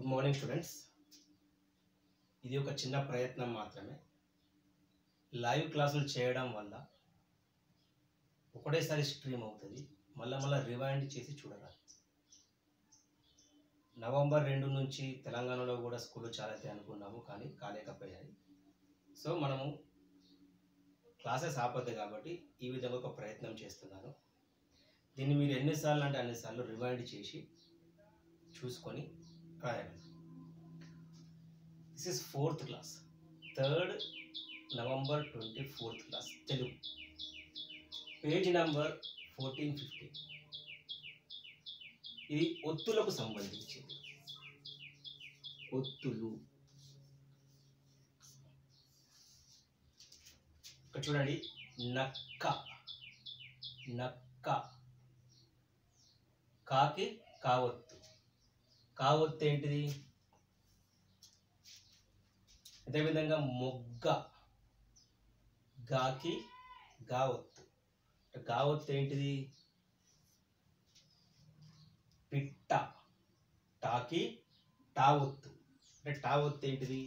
good morning students ఇది ఒక చిన్న ప్రయత్నం మాత్రమే లైవ్ క్లాసులు చేయడం వల్ల ఒకటేసారి స్ట్రీమ్ అవుతుంది మళ్ళీ మళ్ళీ రివైండ్ చేసి చూడరాదు నవంబర్ రెండు నుంచి తెలంగాణలో కూడా స్కూళ్ళు చాలా అయితే అనుకున్నాము కానీ కాలేకపోయాయి సో మనము క్లాసెస్ ఆపద్దు కాబట్టి ఈ విధంగా ఒక ప్రయత్నం చేస్తున్నాను దీన్ని మీరు ఎన్నిసార్లు అంటే అన్నిసార్లు రివైండ్ చేసి చూసుకొని రాయగలరు this is fourth class third November twenty fourth class Telugu page number fourteen fifteen ఇది ఒత్తులకు సంబంధించింది ఒత్తులు ఇక్కడ చూడండి నక్క నక్క కాకి కావత్తు కావత్తు ఏంటిది అదేవిధంగా మొగ్గ గాకి గావత్తు గావత్తు ఏంటిది పిట్ట టాకి టావొత్తు అంటే టావొత్తు ఏంటిది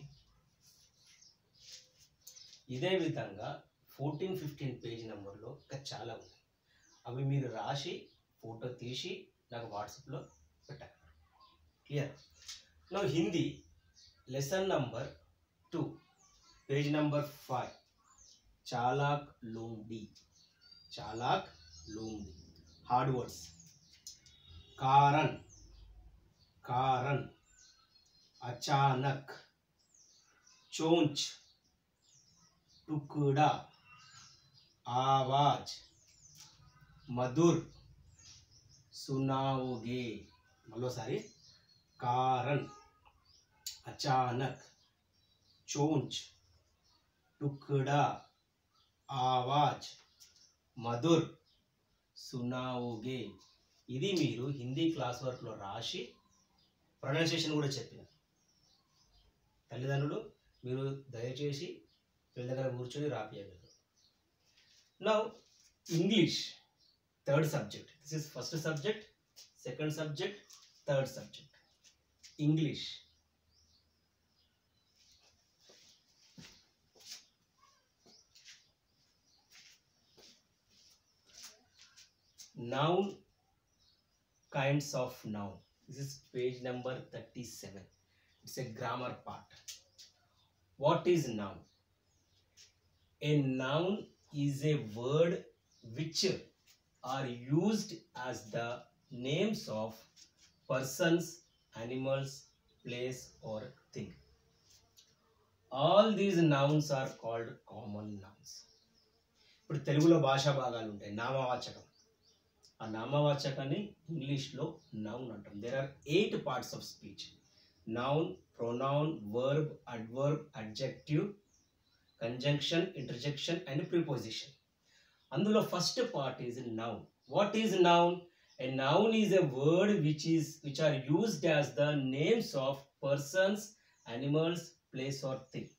ఇదే విధంగా ఫోర్టీన్ ఫిఫ్టీన్ పేజ్ నెంబర్లో ఇంకా చాలా ఉన్నాయి అవి మీరు రాసి ఫోటో తీసి నాకు వాట్సాప్లో పెట్టారు క్లియర్ నా Hindi lesson number two page number five చాలాక్ లూమ్డి చాలాక్ లూమ్డి హార్డ్ వర్డ్స్ कारण कारण अचानक चोंच टुकड़ा आवाज मधुर सुनाओगे మరోసారి कारण अचानक चोंच टुकड़ा आवाज मधुर सुनाओगे ఇది మీరు హిందీ క్లాస్ వర్క్లో రాసి ప్రొనౌన్సియేషన్ కూడా చెప్పిన తల్లిదండ్రులు మీరు దయచేసి వీళ్ళ దగ్గర కూర్చొని రాపియగలరు నా English third subject this is first subject second subject third subject English noun kinds of noun this is page number 37 it's a grammar part what is noun a noun is a word which are used as the names of persons animals place or thing all these nouns are called common nouns ఇప్పుడు తెలుగులో భాషా భాగాలు ఉంటాయి నామవాచకం ఆ నామవాచకాన్ని ఇంగ్లీష్లో noun అంటాం there are eight parts of speech noun pronoun verb adverb adjective conjunction interjection and preposition అందులో first part is noun what is noun a noun is a word which is which are used as the names of persons animals place or thing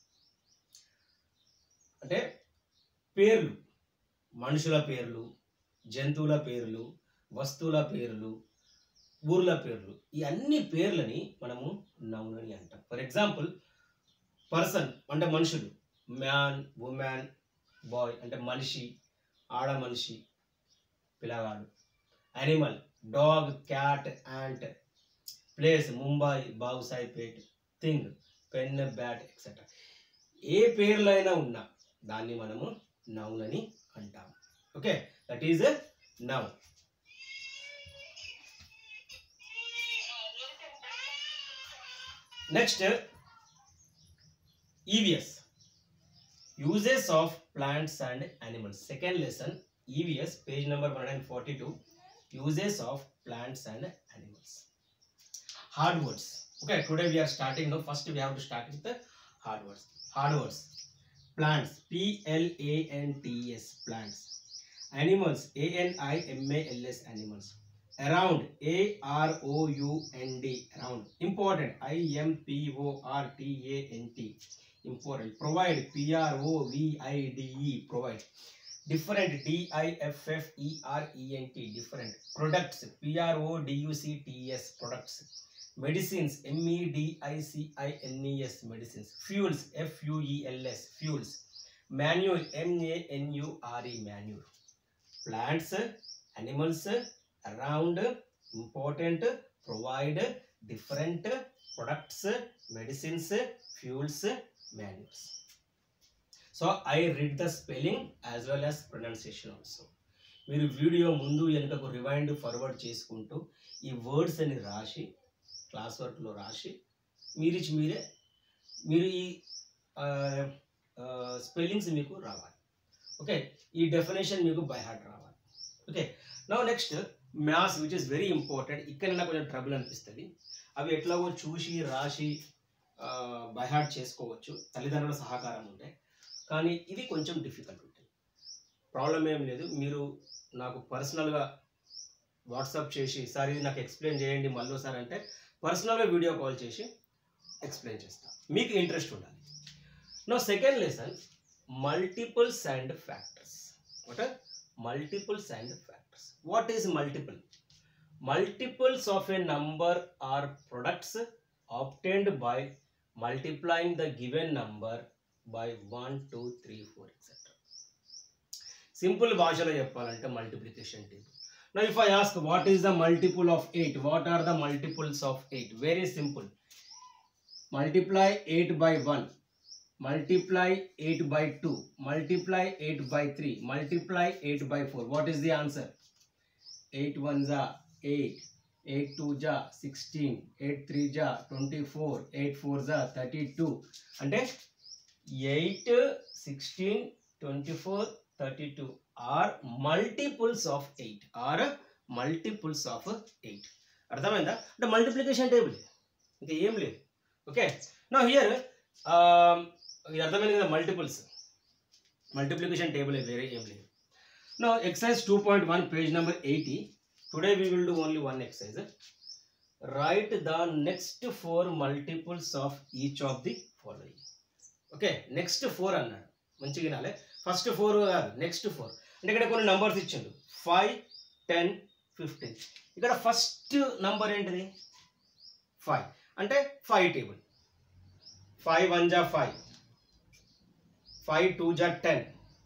అంటే పేర్లు మనుషుల పేర్లు జంతువుల పేర్లు వస్తువుల పేర్లు ఊర్ల పేర్లు ఈ అన్ని పేర్లని మనము నౌన్ అని అంటాం ఫర్ ఎగ్జాంపుల్ పర్సన్ అంటే మనుషులు మ్యాన్ ఉమెన్ బాయ్ అంటే మనిషి ఆడ మనిషి పిల్లగాడు animal dog cat ant place Mumbai Bavusaipet thing pen bat etcetera ఏ పేర్లైనా ఉన్నా దాన్ని మనము నౌన్ అని అంటాం okay that is noun next EVS uses of plants and animals second lesson EVS page number one and forty two uses of plants and animals hard words okay today we're starting no first we have to start with hard words hard words plants p l a n t s plants animals a n i m a l s animals around a r o u n d around important i m p o r t a n t important provide p r o v i d e provide different d i f f e r e n t different products p r o d u c t s products medicines ఎంఈడిఐసిఐఎన్ఈఎస్ medicines fuels ఎఫ్యుఈఎల్ఎస్ fuels manure ఎంఏఎన్యుఆర్ఈ manure plants animals around important provide different products medicines fuels manures so I read the spelling as well as pronunciation also మీరు video ముందు వెనుకకు rewind forward చేసుకుంటూ ఈ words అని రాసి class వర్క్లో రాసి మీరు ఇచ్చి మీరే మీరు ఈ స్పెల్లింగ్స్ మీకు రావాలి ఓకే ఈ డెఫినేషన్ మీకు బై హార్ట్ రావాలి okay no next maths which is very important ఇక్కడ కొంచెం ట్రబుల్ అనిపిస్తుంది అవి ఎట్లాగో చూసి రాసి బై హార్ట్ చేసుకోవచ్చు తల్లిదండ్రుల సహకారం ఉంటే కానీ ఇది కొంచెం డిఫికల్ట్ ఉంటుంది ప్రాబ్లం ఏం లేదు మీరు నాకు పర్సనల్గా వాట్సాప్ చేసి సార్ ఇది నాకు ఎక్స్ప్లెయిన్ చేయండి మళ్ళీ సార్ అంటే పర్సనల్గా వీడియో కాల్ చేసి ఎక్స్ప్లెయిన్ చేస్తాను మీకు ఇంట్రెస్ట్ ఉండాలి no second lesson multiples and factors what multiples and factors what is multiple multiples of a number are products obtained by multiplying the given number by 1 2 3 4 etc simple భాషలో చెప్పాలంటే multiplication table నా if I ask what is the multiple of eight what are the multiples of eight very simple multiply eight by one multiply eight by two multiply eight by three multiply eight by four what is the answer eight one జా eight eight two జా sixteen eight three జా twenty four eight four జా thirty two అంటే eight sixteen twenty four thirty two are multiples of eight are multiples of eight అర్థమైందా అంటే multiplication table ఇంకా ఏం లేదు ఓకే నా హియర్ ఇది అర్థమైంది కదా మల్టిపుల్స్ మల్టిప్లికేషన్ టేబుల్ వేరే ఏం లేదు నా exercise two point one page number eighty today we will do only one exercise write the next four multiples of each of the following okay next four అన్నాడు మంచిగా వినాలి ఫస్ట్ ఫోర్ కాదు next four అంటే ఇక్కడ కొన్ని numbers ఇచ్చిండు five ten fifteen ఇక్కడ first number ఏంటిది ఫైవ్ అంటే ఫైవ్ టేబుల్ ఫైవ్ వన్ జా ఫైవ్ ఫైవ్ టూ జా టెన్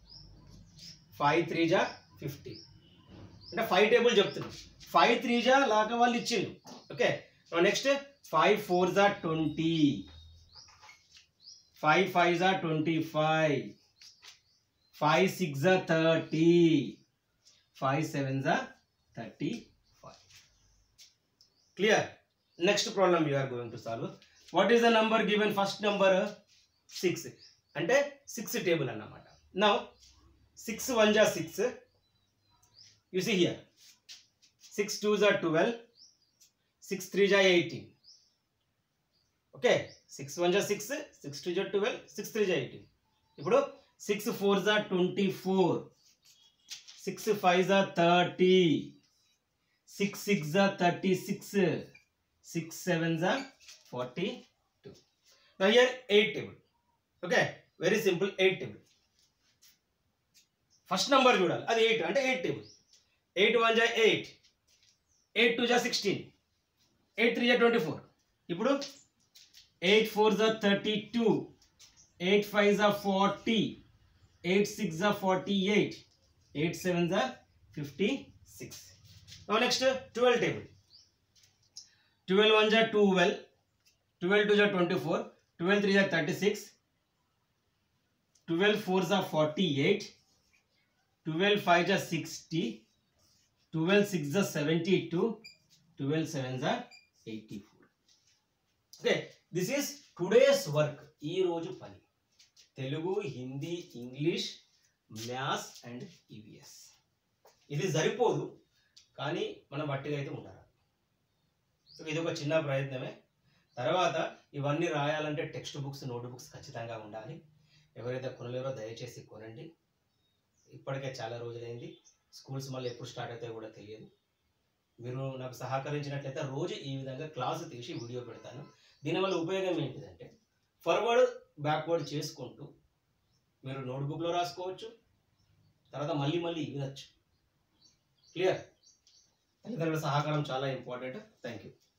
ఫైవ్ త్రీ జా ఫిఫ్టీన్ అంటే ఫైవ్ టేబుల్ చెప్తున్నాం ఫైవ్ త్రీ జా లాగా వాళ్ళు ఇచ్చిండు ఓకే నెక్స్ట్ ఫైవ్ ఫోర్ జా ట్వంటీ ఫైవ్ ఫైవ్ జా ట్వంటీ ఫైవ్ ఫైవ్ సిక్స్ జా థర్టీ ఫైవ్ సెవెన్ జా thirty five clear next problem you are going to solve what is the number given first number six అంటే six table అన్నమాట now six one జా six you see here 6 2s are 12 6 3s are 18 okay 6 1s are 6 6 2s are 12 6 3s are 18 ఇప్పుడు 6 4s are 24 6 5s are 30 6 6s are 36 6 7s are 42 now here 8 table okay very simple 8 table first number చూడాలి అది eight అంటే eight table eight one జా eight eight two జా sixteen eight three జా twenty four ఇప్పుడు eight four జా thirty two eight five జా forty eight six జా ఫార్టీ ఎయిట్ ఎయిట్ సెవెన్ జా fifty six next twelve table twelve one జా twelve twelve two జా twenty four twelve three జా thirty six twelve four జా forty eight twelve five జా sixty twelve six జా seventy two twelve seven జా eighty four okay this is today's work ఈ రోజు పని Telugu Hindi English maths and EVS ఇది సరిపోదు కానీ మనం వట్టిగా అయితే ఉండాలి సో ఇది ఒక చిన్న ప్రయత్నమే తర్వాత ఇవన్నీ రాయాలంటే టెక్స్ట్ బుక్స్ నోట్ బుక్స్ ఖచ్చితంగా ఉండాలి ఎవరైతే కొనలేరో దయచేసి కొనండి ఇప్పటికే చాలా రోజులైంది స్కూల్స్ మళ్ళీ ఎప్పుడు స్టార్ట్ అవుతాయో కూడా తెలియదు మీరు నాకు సహకరించినట్లయితే రోజు ఈ విధంగా క్లాసు తీసి వీడియో పెడతాను దీనివల్ల ఉపయోగం ఏంటిదంటే ఫార్వర్డ్ బ్యాక్వర్డ్ చేసుకుంటూ మీరు నోట్బుక్లో రాసుకోవచ్చు తర్వాత మళ్ళీ మళ్ళీ వినొచ్చు క్లియర్ తల్లిదండ్రుల సహకారం చాలా ఇంపార్టెంట్ థ్యాంక్ యూ